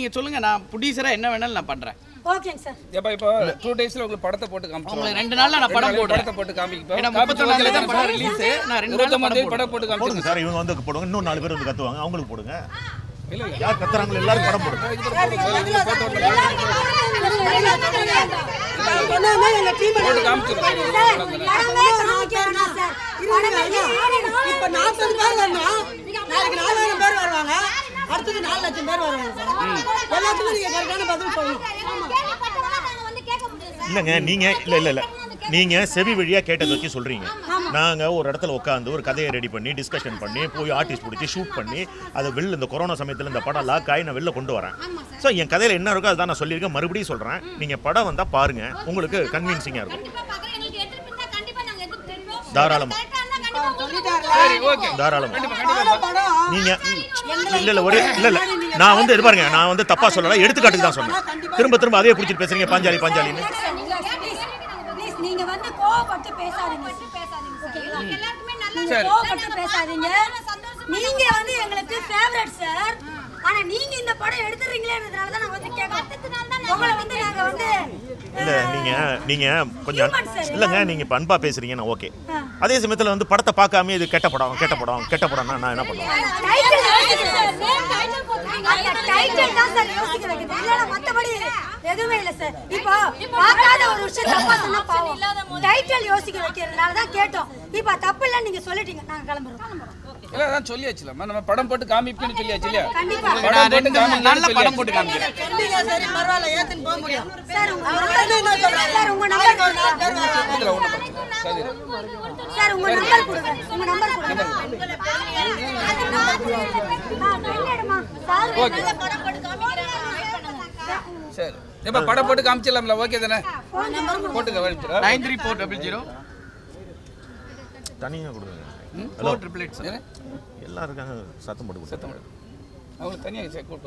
நீங்க சொல்லுங்க நான் ப்ரொடியூசரா என்ன வேணாலும் நான் பண்றேன் ஓகேங்க சார் ஏப்பா இப்போ டூ டேஸ்ல உங்களுக்கு படத்தை போட்டு காமிச்சிருவோம் உங்களுக்கு ரெண்டு நாள்ல நான் படம் போடுறேன் படத்தை போட்டு காமிப்போம் ஏன்னா முப்பத்தொன்னாம் தான் படம் ரிலீஸ் நான் ரெண்டு நாள்ல இருபத்தொம்பது படம் படம் போட்டு போடுங்க காமிச்சிருங்க சார் இவங்க வந்து போடுங்க இன்னும் நாலு பேர் வந்து கத்துவாங்க அவங்களுக்கு போடுங்க இல்ல இல்ல யார் கத்துறாங்களோ எல்லாரும் படம் போடுங்க சொன்னாங்க எங்க டீம் போட்டு காமிச்சிருவோம் இப்ப நாற்பது பேர் வரணும் நாளைக்கு நாலாயிரம் பேர் வருவாங்க அடுத்தது நாலு லட்சம் பேர் வருவாங்க சார் எல்லாத்துக்கும் நீங்க கரெக்டான பதில் சொல்லணும் இல்லைங்க நீங்க இல்ல இல்ல இல்ல நீங்க செவி வழியா கேட்டதை வச்சு சொல்றீங்க நாங்க ஒரு இடத்துல உட்காந்து ஒரு கதையை ரெடி பண்ணி டிஸ்கஷன் பண்ணி போய் ஆர்டிஸ்ட் பிடிச்சி ஷூட் பண்ணி அதை வெளில இந்த கொரோனா சமயத்துல இந்த படம் லாக் ஆகி நான் வெளில கொண்டு வரேன் ஸோ என் கதையில என்ன இருக்கோ அதுதான் நான் சொல்லியிருக்கேன் மறுபடியும் சொல்றேன் நீங்க படம் வந்தா பாருங்க உங்களுக்கு கன்வின்சிங்கா இருக்கும் தாராளமா சரி ஓகே தாராளமா படம் நீங்க இல்ல இல்ல ஒரே இல்ல இல்ல நான் வந்து இது பாருங்க நான் வந்து தப்பா சொல்லல எடுத்துக்காட்டுக்கு தான் சொன்னேன் திரும்ப திரும்ப அதே பிடிச்சிட்டு பேசுறீங்க பாஞ்சாலி பாஞ்சாலின்னு ப்ளீஸ் நீங்க வந்து கோவப்பட்டு பேசாதீங்க நீங்க கோவப்பட்டு பேசாதீங்க நீங்க வந்து எங்களுக்கு ஃபேவரட் சார் ஆனா நீங்க இந்த படம் எடுத்துறீங்களேன்றதுனால தான் நான் வந்து கேட்கறேன் உங்களை வந்து நாங்க வந்து இல்ல நீங்க நீங்க கொஞ்சம் Human sir, இல்லங்க நீங்க பண்பா பேசுறீங்க நான் ஓகே அதே சமயத்துல வந்து படத்தை பார்க்காம இது கெட்ட படம் கெட்ட படம் கெட்ட படம்னா நான் என்ன பண்ணுவேன் டைட்டில் அந்த டைட்டில் தான் சார் யோசிக்க வைக்குது இல்லனா மத்தபடி எதுவுமே இல்ல சார் இப்போ பார்க்காத ஒரு விஷயம் தப்பா சொன்னா பாவம் டைட்டில் யோசிக்க வைக்கிறதுனால தான் கேட்டோம் இப்போ தப்பு இல்ல நீங்க சொல்லிட்டீங்க நாங்க கிளம்புறோம் இல்ல அதான் சொல்லியாச்சுலம்மா நம்ம படம் போட்டு காமிப்பேன்னு சொல்லியாச்சு இல்லையா கண்டிப்பா படம் நான் போட்டு ரெண்டு மூணு நாள்ல காமிப்பேன்னு படம் போட்டு காமிக்கிறேன் சரி பரவாயில்ல ஏத்துன்னு போக முடியும் சார் உங்க நம்பர் சார் உங்க நம்பர் இதுல ஒண்ணும் பிரச்சனை இல்லை. சரி சார் உங்க நம்பர் கொடுங்க உங்க நம்பர் கொடுங்க ஆ, பண்ணிடுமா. சார் நல்ல படம் போட்டு காமிக்கிறேன். சரி இப்ப படம் போட்டு காமிச்சிடலாம்ல ஓகே தானே போட்டுக்க வழிச்சுடா nine three four double zero தனியா கொடுங்க ஃபோர் ட்ரிபிள் எயிட் சார் எல்லாம் இருக்காங்க சத்தம் போட்டு கொடுத்து அவங்களுக்கு தனியாக சே கூட்டு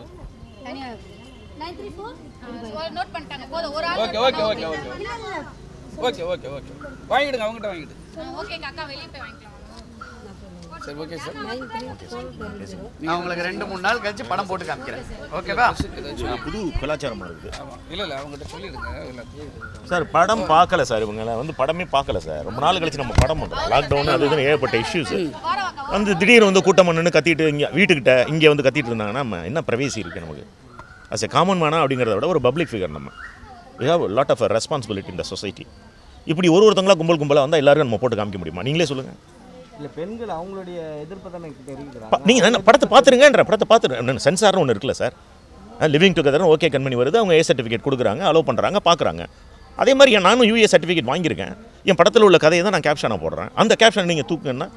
நோட் பண்ணிட்டாங்க போதும் ஒரு ஆள் okay okay okay okay okay okay okay வாங்கிடுங்க அவங்ககிட்ட வாங்கிடு ஓகேங்க அக்கா வெளியே போய் வாங்கிக்கலாம் சரி ஓகே சார் நான் உங்களுக்கு ரெண்டு மூணு நாள் கழிச்சு படம் போட்டு காமிக்கிறேன் ஓகேவா புது கலாச்சாரமா இருக்குது ஆமாம் இல்லை இல்லை அவங்ககிட்ட சொல்லிடுங்க எல்லாத்தையும் சார் படம் பார்க்கல சார் இவங்க வந்து படமே பார்க்கல சார் ரொம்ப நாள் கழிச்சு நம்ம படம் பண்ணுறோம் லாக்டவுன் அது இதுன்னு ஏகப்பட்ட இஷ்யூஸ் வந்து திடீர்னு வந்து கூட்டம் பண்ணுன்னு கத்திட்டு இங்கே வீட்டுக்கிட்ட இங்கே வந்து கத்திட்டு இருந்தாங்கன்னா நம்ம என்ன பிரவேசி இருக்குது நமக்கு அஸ் எ காமன் மேனா அப்படிங்கிறத விட ஒரு பப்ளிக் ஃபிகர் நம்ம we have lot of responsibility இந்த சொசைட்டி இப்படி ஒரு ஒருத்தங்களா கும்பல் கும்பலாக வந்தால் எல்லாரும் நம்ம போட்டு காமிக்க முடியுமா நீங்களே சொல்லுங்கள் இல்ல பெண்கள் அவங்களுடைய எதிர்ப்பை தானே தெரிவிக்கிறாங்க நீங்கள் என்ன படத்தை பார்த்துருங்கன்ற படத்தை பார்த்துரு சென்சார்னு ஒன்று இருக்குல்ல sir living together okay company வருது அவங்க ஏ சர்டிஃபிகேட் கொடுக்குறாங்க அலோவ் பண்ணுறாங்க பார்க்குறாங்க அதே மாதிரி என் நானும் யூஏ சர்டிஃபிகேட் வாங்கியிருக்கேன் என் படத்தில் உள்ள கதையை தான் நான் கேப்ஷனாக போடுறேன் அந்த கேப்ஷனை நீங்கள் தூக்குங்கன்னா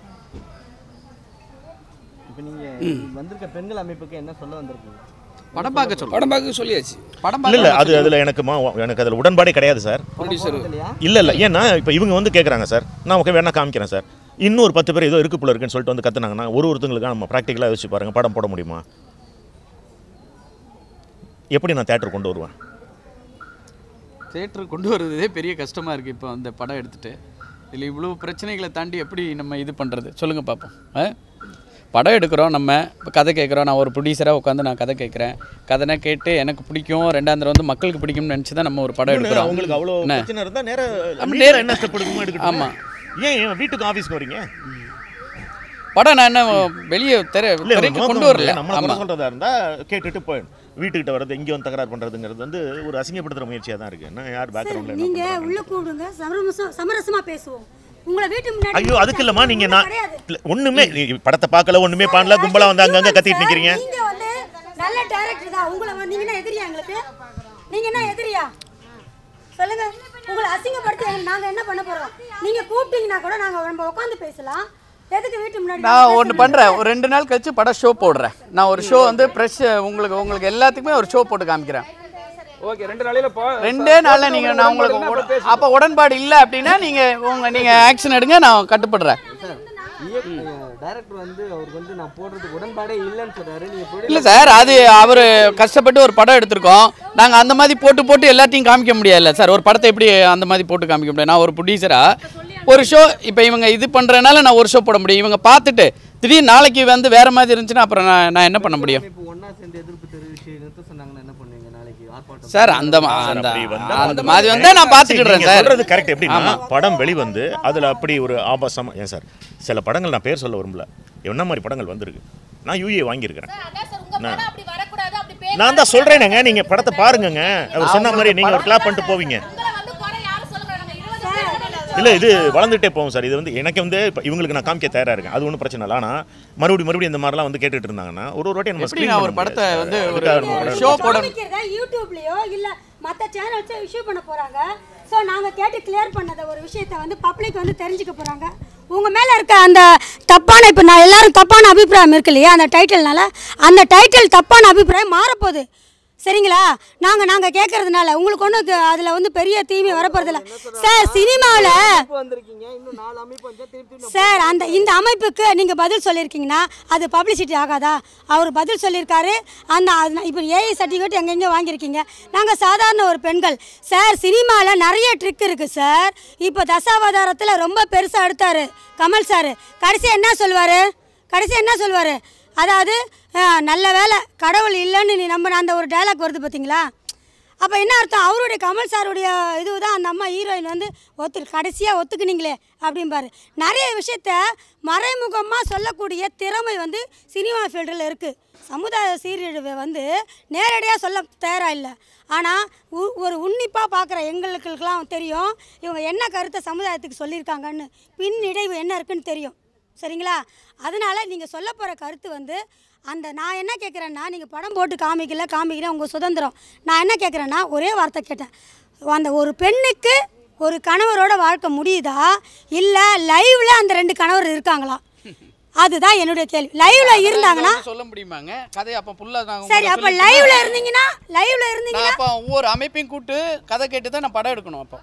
இப்போ நீங்க வந்திருக்க பெண்கள் அமைப்புக்கு என்ன சொல்ல வந்திருக்கீங்க படம் பார்க்க சொல்லுங்க படம் பார்க்க சொல்லியாச்சு படம் இல்லை இல்லை பார்க்க அது அதில் எனக்கு மா எனக்கு அதில் உடன்பாடே கிடையாது சார் ப்ரொடியூசர் இல்லையா இல்லை இல்லை ஏன்னா இப்போ இவங்க வந்து கேட்குறாங்க சார் நான் ஓகே வேணா காமிக்கிறேன் சார் இன்னொரு பத்து பேர் ஏதோ இருக்கு போல இருக்குன்னு சொல்லிட்டு வந்து கத்துனாங்கன்னா ஒரு ஒருத்தங்களுக்கு நம்ம ப்ராக்டிக்கலாக யோசிச்சு பாருங்க படம் போட முடியுமா எப்படி நான் தேட்டர் கொண்டு வருவேன் தேட்டருக்கு கொண்டு வர்றதே பெரிய கஷ்டமா இருக்கு இப்போ அந்த படம் எடுத்துட்டு இதில் இவ்வளோ பிரச்சனைகளை தாண்டி எப்படி நம்ம இது பண்ணுறது சொல்லுங்க பார்ப்போம் ஆ? படம் எடுக்கிறோம் நம்ம இப்போ கதை கேட்குறோம் நான் ஒரு ப்ரொடியூசராக உட்காந்து நான் கதை கேட்குறேன் கதைனா கேட்டு எனக்கு பிடிக்கும் ரெண்டாம் தடவை வந்து மக்களுக்கு பிடிக்கும்னு நினச்சி தான் நம்ம ஒரு படம் எடுக்கிறோம் அவங்களுக்கு அவ்வளோ என்ன? பிரச்சனை இருந்தால் நேர அப்ப நேரம் என்ன ஸ்டெப் எடுக்குமோ எடுக்கட்டும் ஆமா. ஏன் என் வீட்டுக்கு ஆஃபீஸ்க்கு வரீங்க படம் நான் என்ன வெளியே திரை இல்ல திரைக்கு நோக்கம் கொண்டு வரல நம்மள குறை ஆமாம் சொல்றதா இருந்தா கேட்டுட்டு போயிடும் வீட்டுக்கிட்ட வர்றது இங்க வந்து தகராறு பண்றதுங்கிறது வந்து ஒரு அசிங்கப்படுத்துற முயற்சியா தான் இருக்கு என்ன யார் பேக்ரவுண்ட்ல நீங்க உள்ள கூடுங்க சமரசமா சமரசமா பேசுவோம் உங்களை வீட்டு முன்னாடி ஐயோ அதுக்கு இல்லம்மா நீங்க நான் கிடையாது. இல்ல, ஒண்ணுமே நீ படத்தை பார்க்கல ஒண்ணுமே பண்ணல கும்பலா வந்து அங்கங்க கத்திட்டு நிக்கிறீங்க நீங்க வந்து நல்ல டைரக்டர் தான் உங்களை வந்து- நீங்க என்ன எதிரியா எங்களுக்கு நீங்க என்ன எதிரியா சொல்லுங்க உங்களை அசிங்கப்படுத்தி எங்க- நாங்க என்ன பண்ண போறோம் நீங்க கூப்பிட்டீங்கன்னா கூட நாங்க நம்ம உட்காந்து பேசலாம் எதுக்கு வீட்டு முன்னாடி நான் ஒன்று பண்ணுறேன் ஒரு ரெண்டு நாள் கழிச்சு படம் ஷோ போடுறேன் நான் ஒரு ஷோ வந்து ப்ரெஷ் உங்களுக்கு உங்களுக்கு எல்லாத்துக்குமே ஒரு ஷோ போட்டு காமிக்கிறேன் ஓகே ரெண்டு நாளையில போ ரெண்டே நாளில் நீங்கள் நான் உங்களுக்கு உட- அப்போ உடன்பாடு இல்லை அப்படின்னா நீங்கள் உங்கள் நீங்கள் ஆக்ஷன் எடுங்க நான் கட்டுப்படுறேன் டைரக்டர் வந்து அவருக்கு வந்து நான் போடுறதுக்கு உடன்பாடே இல்லைன்னு சொல்றாரு நீங்க producer- இல்லை சார் அது அவர் கஷ்டப்பட்டு ஒரு படம் எடுத்திருக்கோம் நாங்கள் அந்த மாதிரி போட்டு போட்டு எல்லாத்தையும் காமிக்க முடியாதுல்ல சார் ஒரு படத்தை எப்படி அந்த மாதிரி போட்டு காமிக்க முடியாது நான் ஒரு ப்ரொடியூசராக ஒரு ஷோ இப்போ இவங்க இது பண்ணுறதுனால நான் ஒரு ஷோ போட முடியும் இவங்க பார்த்துட்டு திடீர்னு நாளைக்கு வந்து வேறு மாதிரி இருந்துச்சுன்னா அப்புறம் நான் நான் என்ன பண்ண முடியும் இப்போ ஒண்ணா சேர்ந்து எதிர்ப்பு தெரிவிச்சு நிறுத்த சொன்னாங்கன்னா என்ன பண்ணுவீங்க நாளைக்கு ஆர்ப்பாட்டம் சார் அந்த மா- அந்த அப்படி வந்தா அந்த மாதிரி வந்தால் நான் பார்த்துக்கிடுறேன் நீங்க சார் சொல்றது கரெக்ட் எப்படின்னா படம் வெளிவந்து அதுல அப்படி ஒரு ஆபாசமா ஏன் சார் சில படங்கள் நான் பேர் சொல்ல விரும்பல என்ன மாதிரி படங்கள் வந்திருக்கு நான் யூஏ வாங்கியிருக்கிறேன் அதான் சார் உங்க படம் அப்படி வரக்கூடாது அப்படி பேர் நான் தான் சொல்றேனேங்க நீங்க படத்தை பாருங்கங்க அவர் சொன்ன மாதிரி நீங்க ஒரு கிளாப் பண்ணிட்டு போவீங்க உங்களை வந்து குறை யாரும் சொல்லக்கூடாது நாங்க இருபது பேர் இல்ல இது வளர்ந்துட்டே போகும் சார் இது வந்து எனக்கு வந்து இப்போ இவங்களுக்கு நான் காமிக்க தயாரா இருக்கேன் அது ஒன்றும் பிரச்சனை இல்லை ஆனா மறுபடியும் மறுபடியும் இந்த மாதிரிலாம் வந்து கேட்டுட்டு இருந்தாங்கன்னா ஒரு ஒரு வாட்டி நம்ம எப்படி screen நான் பண்ண ஒரு படத்தை முடியாது வந்து சார். ஒரு அதுக்காக நம்ம படம் ஷோ போட காமிக்கிறதா யூடியூப்லயோ இல்ல மத்த சேனல்ஸோ இஷ்யூ பண்ண போறாங்க ஸோ நாங்க கேட்டு கிளியர் பண்ணத ஒரு விஷயத்த வந்து பப்ளிக் வந்து தெரிஞ்சுக்க போறாங்க உங்க மேல இருக்க அந்த தப்பான இப்போ நான் எல்லாரும் தப்பான அபிப்பிராயம் இருக்கு இல்லையா அந்த டைட்டில்னால அந்த டைட்டில் தப்பான அபிப்பிராயம் மாறப்போகுது சரிங்களா நாங்க நாங்க கேட்கறதுனால உங்களுக்கு ஒன்றும் அதுல வந்து பெரிய தீமை வரப்போறதில்ல சார் சினிமாவில் இப்போ வந்திருக்கீங்க இன்னும் நாலு அமைப்பு வந்து திருப்பி சார் அந்த இந்த அமைப்புக்கு நீங்கள் பதில் சொல்லியிருக்கீங்கன்னா அது பப்ளிசிட்டி ஆகாதா அவர் பதில் சொல்லியிருக்காரு அந்த இப்போ ஏஐ சர்டிஃபிகேட் எங்கெங்கே வாங்கியிருக்கீங்க நாங்கள் சாதாரண ஒரு பெண்கள் சார் சினிமாவில் நிறைய ட்ரிக் இருக்குது சார் இப்போ தசாவதாரத்தில் ரொம்ப பெருசாக எடுத்தார் கமல் சார் கடைசி என்ன சொல்வார் கடைசி என்ன சொல்வார் அதாவது அஹ், நல்ல வேலை கடவுள் இல்லைன்னு நீ நம்பின அந்த ஒரு டைலாக் வருது பார்த்தீங்களா அப்போ என்ன அர்த்தம் அவருடைய கமல் சாருடைய இதுதான் அந்த அம்மா ஹீரோயின் வந்து ஒத்து கடைசியாக ஒத்துக்குனீங்களே அப்படிம்பாரு நிறைய விஷயத்த மறைமுகமாக சொல்லக்கூடிய திறமை வந்து சினிமா ஃபீல்டில் இருக்குது சமுதாய சீரழிவை வந்து நேரடியாக சொல்ல தயாராக இல்லை ஆனால் ஒரு உன்னிப்பாக பார்க்குற எங்களுக்கெல்லாம் தெரியும் இவங்க என்ன கருத்தை சமுதாயத்துக்கு சொல்லியிருக்காங்கன்னு பின் இடைவு என்ன இருக்குன்னு தெரியும் சரிங்களா அதனால் நீங்கள் சொல்ல போகிற கருத்து வந்து அந்த நான் என்ன கேட்குறேன்னா நீங்கள் படம் போட்டு காமிக்கல காமிக்கல உங்கள் சுதந்திரம் நான் என்ன கேட்குறேன்னா ஒரே வார்த்தை கேட்டேன் அந்த ஒரு பெண்ணுக்கு ஒரு கணவரோட வாழ்க்கை முடியுதா இல்லை லைவ்ல அந்த ரெண்டு கணவர் இருக்காங்களா அதுதான் என்னுடைய கேள்வி லைவ்ல இருந்தாங்கன்னா சொல்ல முடியுமாங்க கதை அப்போ புல்லா நாங்கள் சரி அப்போ லைவ்ல இருந்தீங்கன்னா லைவ்ல இருந்தீங்கன்னா நான் அப்போ ஒவ்வொரு அமைப்பையும் கூப்பிட்டு கதை கேட்டு தான் நான் படம் எடுக்கணும் அப்போ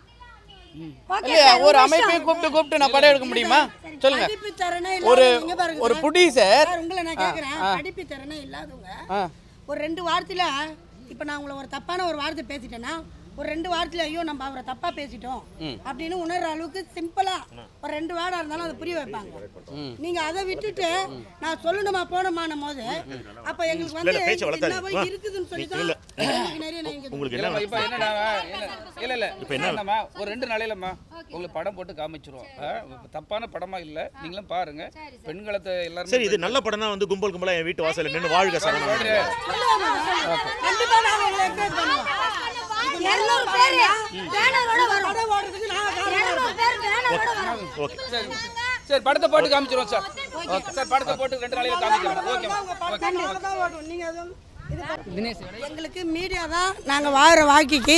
ஓகே இல்லையா ஒரு அமைப்பையும் கூப்பிட்டு கூப்பிட்டு நான் படம் எடுக்க முடியுமா சொல்லுங்க படிப்பு திறனே ஒரு இல்லாதவங்க இங்க பாருங்க ஒரு சார். ப்ரொடியூசர் சார், உங்களை நான் கேட்குறேன் படிப்பு திறனே இல்லாதவங்க ஆ ஒரு ரெண்டு வாரத்தில் இப்போ நான் உங்களை ஒரு தப்பான ஒரு வார்த்தை பேசிட்டேன்னா ஒரு ரெண்டு வாரத்தில் ஐயோ நம்ம அவரை தப்பா பேசிட்டோம் அப்படின்னு உணர்ற அளவுக்கு சிம்பிளா ஒரு ரெண்டு வாரம் இருந்தாலும் அதை புரிய வைப்பாங்க நீங்க அதை விட்டுட்டு நான் சொல்லணுமா போனோமானும் போது அப்ப எங்களுக்கு வந்து இல்ல, பேச்சை வளர்த்தாதீங்க. என்னவோ வா. இருக்குதுன்னு சொல்லி தான் இல்ல. எங்களுக்கு நிறைய நீங்க உங்களுக்கு இல்லம்மா, என்ன இப்ப என்னடா இல்ல இல்ல இல்ல இப்ப என்ன? என்னம்மா ஒரு ரெண்டு நாளையிலம்மா உங்களுக்கு படம் போட்டு காமிச்சிருவோம் ஆ, தப்பான படமா இல்ல நீங்களும் பாருங்க பெண்களை எல்லாரும் சரி இது நல்ல படம்னா வந்து கும்பல் கும்பலா என் வீட்டு வாசல்ல நின்று வாழ்க சரணம் கண்டிப்பா நாங்க உங்களை encourage பண்ணுவோம் இரநூறு பேர் பேனரோட வரும் படம் ஓடுறதுக்கு நாங்க காரணம் இரநூறு பேர் பேனரோட வரும் ஓகே சரி சரி படத்தை போட்டு காமிச்சிருவோம் சார் ஓகே சார் படத்தை போட்டு ரெண்டு நாளையில காமிக்கிறோம் ஓகேம்மா கண்டிப்பா தான் ஓடும் நீங்க அதுவும் இது பண்ண- எங்களுக்கு மீடியா தான் நாங்கள் வாழ்கிற வாழ்க்கைக்கு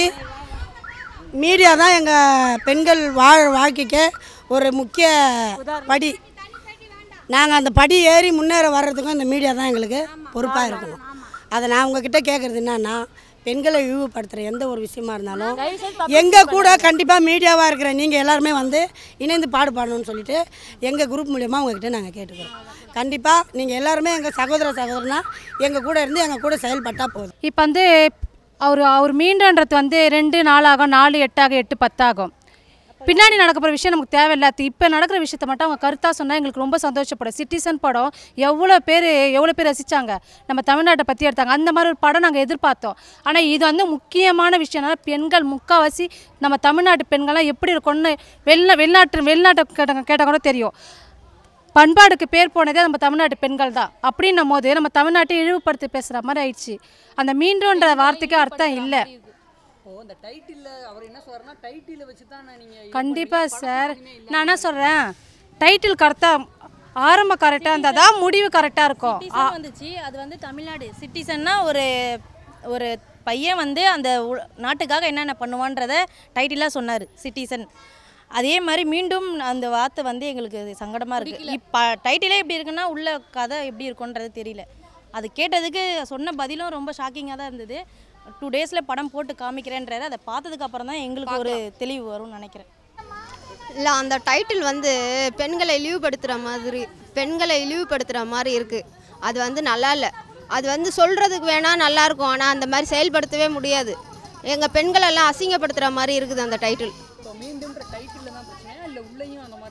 மீடியா தான் எங்கள் பெண்கள் வாழ வாழ்க்கைக்கு ஒரு முக்கிய படி நாங்கள் அந்த படி ஏறி முன்னேற வர்றதுக்கும் இந்த மீடியா தான் எங்களுக்கு பொறுப்பாக இருக்கணும் அதை நான் உங்ககிட்ட கேட்குறது என்னன்னா பெண்களை இழிவுபடுத்துகிற எந்த ஒரு விஷயமா இருந்தாலும் எங்கள் கூட கண்டிப்பாக மீடியாவாக இருக்கிற நீங்கள் எல்லாருமே வந்து இணைந்து பாடுபாடணும்னு சொல்லிட்டு எங்கள் குரூப் மூலியமாக உங்ககிட்ட நாங்கள் கேட்டுக்கிறோம் கண்டிப்பாக நீங்கள் எல்லாருமே எங்கள் சகோதர சகோதரனா எங்கள் கூட இருந்து எங்கள் கூட செயல்பட்டால் போதும் இப்போ வந்து அவர் அவர் மீண்டன்றது வந்து ரெண்டு நாளாகும் நாலு எட்டாகும் எட்டு பத்தாகும் பின்னாடி நடக்க போகிற விஷயம் நமக்கு தேவையில்லாது இப்போ நடக்கிற விஷயத்த மட்டும் அவங்க கருத்தாக சொன்னால் எங்களுக்கு ரொம்ப சந்தோஷப்படும் சிட்டிசன் படம் எவ்வளோ பேர் எவ்வளோ பேர் ரசித்தாங்க நம்ம தமிழ்நாட்டை பற்றி எடுத்தாங்க அந்த மாதிரி ஒரு படம் நாங்கள் எதிர்பார்த்தோம் ஆனால் இது வந்து முக்கியமான விஷயம்னா பெண்கள் முக்கால்வாசி நம்ம தமிழ்நாட்டு பெண்கள்லாம் எப்படி இருக்கும்னு வெளிநா வெளிநாட்டு வெளிநாட்டை கேட்ட கேட்டால் கூட தெரியும் பண்பாடுக்கு பேர் போனதே நம்ம தமிழ்நாட்டு பெண்கள் தான் அப்படின்னும் போது நம்ம தமிழ்நாட்டை இழிவுபடுத்தி பேசுகிற மாதிரி ஆயிடுச்சு அந்த மீண்டுன்ற வார்த்தைக்கு அர்த்தம் இல்லை ஓ இந்த டைட்டில் அவர் என்ன சொல்றாருன்னா டைட்டில் வச்சு தான் நீங்கள் கண்டிப்பாக சார் நான் என்ன சொல்கிறேன் டைட்டில் கரெக்டாக ஆரம்ப கரெக்டாக இருந்தால் தான் முடிவு கரெக்டாக இருக்கும் சிட்டிசன் வந்துச்சு அது வந்து தமிழ்நாடு சிட்டிசன்னா ஒரு ஒரு பையன் வந்து அந்த உ- நாட்டுக்காக என்னென்ன பண்ணுவான்றத டைட்டிலாக சொன்னார் சிட்டிசன் அதே மாதிரி மீண்டும் அந்த வார்த்தை வந்து எங்களுக்கு சங்கடமாக இருக்குது இப்போ டைட்டிலே எப்படி இருக்குன்னா உள்ள கதை எப்படி இருக்குன்றது தெரியல அது கேட்டதுக்கு சொன்ன பதிலும் ரொம்ப ஷாக்கிங்காக தான் இருந்தது டூ டேஸில் படம் போட்டு காமிக்கிறேன்றாரு அதை பார்த்ததுக்கு அப்புறம் தான் எங்களுக்கு ஒரு தெளிவு வரும்னு நினைக்கிறேன் இல்லை அந்த டைட்டில் வந்து பெண்களை இழிவுபடுத்துகிற மாதிரி பெண்களை இழிவுபடுத்துகிற மாதிரி இருக்குது அது வந்து நல்லா இல்லை அது வந்து சொல்கிறதுக்கு வேணால் நல்லாயிருக்கும் ஆனால் அந்த மாதிரி செயல்படுத்தவே முடியாது எங்கள் பெண்களெல்லாம் அசிங்கப்படுத்துகிற மாதிரி இருக்குது அந்த டைட்டில் இப்போ மீண்டும்ன்ற டைட்டில் தான் பிரச்சனையா இல்லை உள்ளேயும் அந்த மாதிரி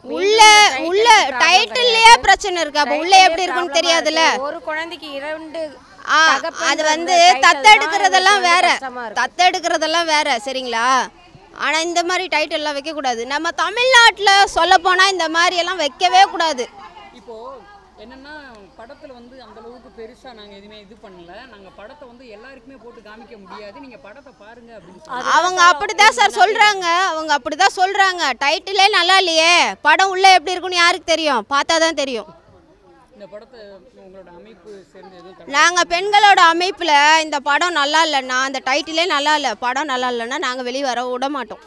உள்ள உள்ள டைட்டில்லையே பிரச்சனை இருக்கு அப்போ உள்ள எப்படி இருக்குன்னு தெரியாதுல்ல ஒரு குழந்தைக்கு இரண்டு ஆ தகப்பன் அது வந்து title தான் தத்தெடுக்கிறதெல்லாம் எங்களுக்கு வேற கஷ்டமா இருக்கு. தத்தெடுக்கிறதெல்லாம் வேற சரிங்களா ஆனால் இந்த மாதிரி டைட்டில்லாம் வைக்கக்கூடாது நம்ம தமிழ்நாட்டில் சொல்ல போனால் இந்த மாதிரி எல்லாம் வைக்கவே கூடாது இப்போ என்னன்னா படத்துல வந்து அந்த அளவுக்கு பெருசா நாங்க எதுவுமே இது பண்ணல நாங்க படத்தை வந்து எல்லாருக்குமே போட்டு காமிக்க முடியாது நீங்க படத்தை பாருங்க அப்படின்னு சொல்லி அவங்க அப்படிதான் சார் சொல்றாங்க அவங்க அப்படிதான் சொல்றாங்க டைட்டிலே நல்லா இல்லையே படம் உள்ள எப்படி இருக்குன்னு யாருக்கு தெரியும் பார்த்தா தான் தெரியும் இந்த படத்தை உங்களோட அமைப்பு சேர்ந்து எதுவும் தடை- நாங்கள் பெண்களோட அமைப்பில் இந்த படம் நல்லா இல்லைன்னா அந்த டைட்டிலே நல்லா இல்லை படம் நல்லா இல்லைன்னா நாங்கள் வெளியே வர விட மாட்டோம்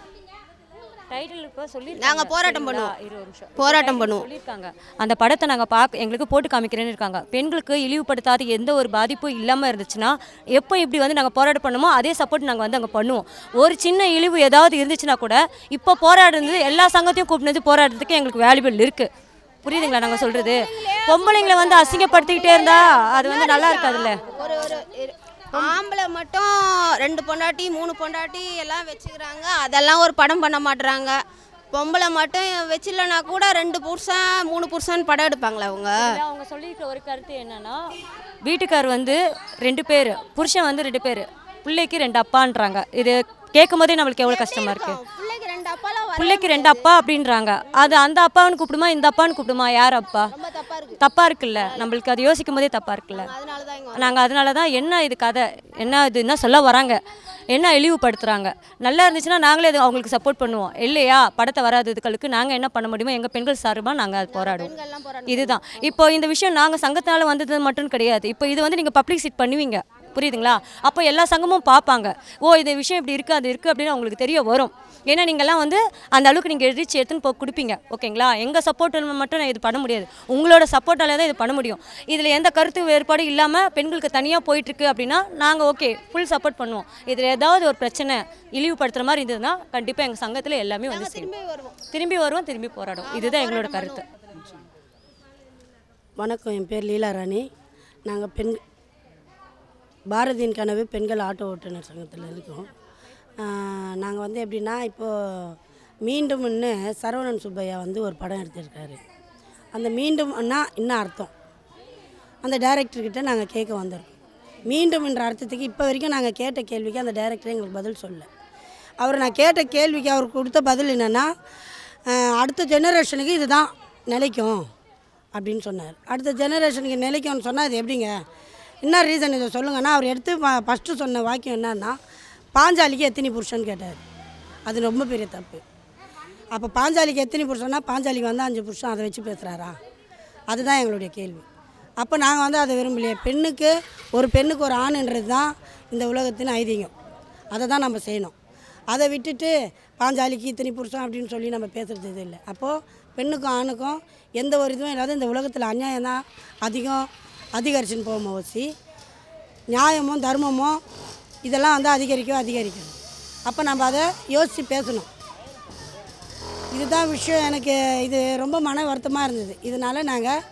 டைட்டில் இப்போ சொல்லி நாங்க போராட்டம் பண்ணுவோம். இருபது நிமிஷம் போராட்டம் பண்ணுவோம். சொல்லியிருக்காங்க அந்த படத்தை நாங்கள் பார்க்க எங்களுக்கு போட்டு காமிக்கிறேன்னு இருக்காங்க பெண்களுக்கு இழிவுபடுத்தாத எந்த ஒரு பாதிப்பும் இல்லாமல் இருந்துச்சுன்னா எப்போ இப்படி வந்து நாங்கள் போராட்டம் பண்ணுமோ அதே சப்போர்ட் நாங்கள் வந்து அங்கே பண்ணுவோம் ஒரு சின்ன இழிவு ஏதாவது இருந்துச்சுன்னா கூட இப்போ போராடுறது எல்லா சங்கத்தையும் கூப்பிட்டு போராடுறதுக்கு எங்களுக்கு வேல்யூபிள் இருக்குது புரியுதுங்களா நாங்கள் சொல்கிறது பொம்பளைங்களை வந்து அசிங்கப்படுத்திக்கிட்டே இருந்தா அது வந்து நல்லா இருக்காதுல்ல ஒரு ஒரு இரு- ஆம்பளை மட்டும் ரெண்டு பொண்டாட்டி மூணு பொண்டாட்டி எல்லாம் வச்சுக்கிறாங்க அதெல்லாம் ஒரு படம் பண்ண மாட்டுறாங்க பொம்பளை மட்டும் வச்சிடலனா கூட ரெண்டு புருஷன் மூணு புருஷன் படம் எடுப்பாங்களா அவங்க இதுல அவங்க சொல்லியிருக்கிற ஒரு கருத்து என்னன்னா வீட்டுக்கார் வந்து ரெண்டு பேர் புருஷன் வந்து ரெண்டு பேர் பிள்ளைக்கு ரெண்டு அப்பான்றாங்க இது கேட்கும் போதே நம்மளுக்கு எவ்வளோ கஷ்டமா இருக்கு பிள்ளைக்கு ரெண்டு அப்பாலாம் வர பிள்ளைக்கு ரெண்டு அப்பா அப்படின்றாங்க அது அந்த அப்பான்னு கூப்பிடுமா இந்த அப்பான்னு கூப்பிடுமா யார் அப்பா தப்பா இருக்கு தப்பா இருக்குல்ல நம்மளுக்கு அது யோசிக்கும் போதே தப்பா இருக்குல்ல அதனால தான் இங்க நாங்கள் அதனால தான் என்ன இது கதை என்ன இதுன்னா சொல்ல வராங்க என்ன இழிவுபடுத்துறாங்க நல்லா இருந்துச்சுன்னா நாங்களே அது அவங்களுக்கு சப்போர்ட் பண்ணுவோம் இல்லையா படத்தை வராததுகளுக்கு நாங்கள் என்ன பண்ண முடியுமோ எங்கள் பெண்கள் சார்பாக நாங்கள் அது போராடுவோம் இதுதான் இப்போ இந்த விஷயம் நாங்கள் சங்கத்தினால வந்தது மட்டும் கிடையாது இப்போ இது வந்து நீங்கள் பப்ளிக் சீட் பண்ணுவீங்க புரியுதுங்களா அப்போ எல்லா சங்கமும் பார்ப்பாங்க ஓ இந்த விஷயம் இப்படி இருக்குது அது இருக்குது அப்படின்னு அவங்களுக்கு தெரிய வரும் ஏன்னா நீங்கள்லாம் வந்து அந்த அளவுக்கு நீங்கள் எழுதிச்சு எடுத்துன்னு போய் கொடுப்பீங்க ஓகேங்களா எங்கள் சப்போர்ட் மட்டும் நான் இது பண்ண முடியாது உங்களோட சப்போர்ட்டாலே தான் இது பண்ண முடியும் இதில் எந்த கருத்து வேறுபாடும் இல்லாமல் பெண்களுக்கு தனியாக போயிட்டுருக்கு அப்படின்னா நாங்கள் ஓகே ஃபுல் சப்போர்ட் பண்ணுவோம் இதில் ஏதாவது ஒரு பிரச்சனை இழிவுபடுத்துகிற மாதிரி இருந்ததுன்னா கண்டிப்பாக எங்கள் சங்கத்தில் எல்லாமே வந்து சேரும் திரும்பி வருவோம் திரும்பி போராடுவோம் இதுதான் எங்களோட கருத்து வணக்கம் என் பேர் லீலா ராணி நாங்கள் பெண் பாரதியின் கனவு பெண்கள் ஆட்டோ ஓட்டுநர் சங்கத்தில் இருக்கோம் நாங்கள் வந்து எப்படின்னா இப்போது மீண்டும்னு சரவணன் சுப்பையா வந்து ஒரு படம் எடுத்திருக்காரு அந்த மீண்டும்னா என்ன அர்த்தம் அந்த டைரக்டர்கிட்ட நாங்கள் கேட்க வந்திருக்கோம் மீண்டும் என்ற அர்த்தத்துக்கு இப்போ வரைக்கும் நாங்கள் கேட்ட கேள்விக்கு அந்த டைரக்டர் எங்களுக்கு பதில் சொல்ல அவர் நான் கேட்ட கேள்விக்கு அவர் கொடுத்த பதில் என்னென்னா அடுத்த ஜெனரேஷனுக்கு இதுதான் நிலைக்கும் அப்படின்னு சொன்னார் அடுத்த ஜெனரேஷனுக்கு நிலைக்கும்னு சொன்னால் இது எப்படிங்க என்ன ரீசன் இதை சொல்லுங்கன்னா அவர் எடுத்து ஃபஸ்ட்டு சொன்ன வாக்கியம் என்னன்னா பாஞ்சாலிக்கு எத்தனை புருஷன் கேட்டார் அது ரொம்ப பெரிய தப்பு அப்போ பாஞ்சாலிக்கு எத்தனை புருஷன்னா பாஞ்சாலிக்கு வந்து அஞ்சு புருஷன் அதை வச்சு பேசுகிறாரா அதுதான் எங்களுடைய கேள்வி அப்போ நாங்கள் வந்து அதை விரும்பலையே பெண்ணுக்கு ஒரு பெண்ணுக்கு ஒரு ஆணுன்றது தான் இந்த உலகத்தின் ஐதீகம் அதை தான் நம்ம செய்யணும் அதை விட்டுட்டு பாஞ்சாலிக்கு இத்தனை புருஷன் அப்படின்னு சொல்லி நம்ம பேசுகிறது இது இல்லை அப்போது பெண்ணுக்கும் ஆணுக்கும் எந்த ஒரு இதுவும் இல்லாத இந்த உலகத்தில் அநியாயம் தான் அதிகம் அதிகரிச்சுன்னு போகும் ஓசி நியாயமும் தர்மமும் இதெல்லாம் வந்து அதிகரிக்கும் அதிகரிக்கும் அப்போ நம்ம அதை யோசித்து பேசணும் இதுதான் விஷயம் எனக்கு இது ரொம்ப மன வருத்தமாக இருந்தது இதனால் நாங்கள்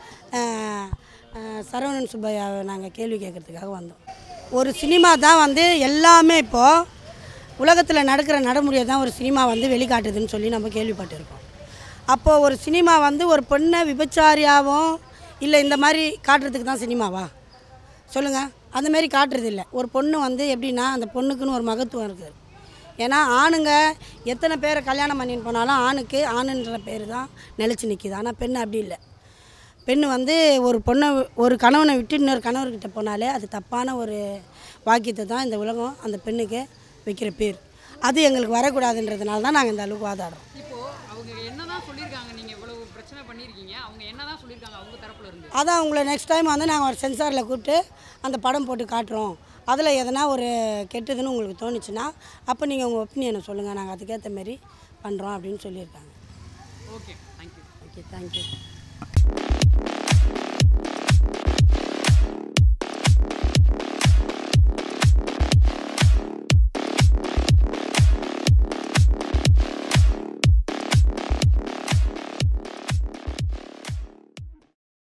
சரவணன் சுப்பையாவை நாங்கள் கேள்வி கேட்குறதுக்காக வந்தோம் ஒரு சினிமா தான் வந்து எல்லாமே இப்போது உலகத்தில் நடக்கிற நடைமுறையை தான் ஒரு சினிமா வந்து வெளிக்காட்டுதுன்னு சொல்லி நம்ம கேள்விப்பட்டிருக்கோம் அப்போது ஒரு சினிமா வந்து ஒரு பெண்ணை விபச்சாரியாகவும் இல்லை இந்த மாதிரி காட்டுறதுக்கு தான் சினிமாவா சொல்லுங்கள் அந்த மாதிரி காட்டுறது இல்லை ஒரு பொண்ணு வந்து எப்படின்னா அந்த பொண்ணுக்குன்னு ஒரு மகத்துவம் இருக்குது ஏன்னா ஆணுங்க எத்தனை பேரை கல்யாணம் பண்ணின்னு போனாலும் ஆணுக்கு ஆணுன்ற பேர் தான் நிலச்சி நிற்கிது ஆனால் பெண் அப்படி இல்லை பெண் வந்து ஒரு பொண்ணை ஒரு கணவனை விட்டு இன்னொரு கணவர்கிட்ட போனாலே அது தப்பான ஒரு வாக்கியத்தை தான் இந்த உலகம் அந்த பெண்ணுக்கு வைக்கிற பேர் அது எங்களுக்கு வரக்கூடாதுன்றதுனால தான் நாங்கள் இந்த அளவுக்கு வாதாடுறோம் இப்போ அவங்க என்னதான் சொல்லியிருக்காங்க நீங்க இவ்வளவு பிரச்சனை பண்ணியிருக்கீங்க அவங்க என்னதான் சொல்லியிருக்காங்க அவங்க தரப்புல இருந்து அதான் உங்களை நெக்ஸ்ட் டைம் வந்து நாங்கள் ஒரு சென்சாரில் கூப்பிட்டு அந்த படம் போட்டு காட்டுறோம் அதில் எதனா ஒரு கெட்டதுன்னு உங்களுக்கு தோணுச்சுன்னா அப்போ நீங்கள் உங்கள் ஒப்பீனியனை சொல்லுங்கள் நாங்கள் அதுக்கேற்ற மாரி பண்ணுறோம் அப்படின்னு சொல்லியிருக்காங்க ஓகே தேங்க்யூ ஓகே தேங்க்யூ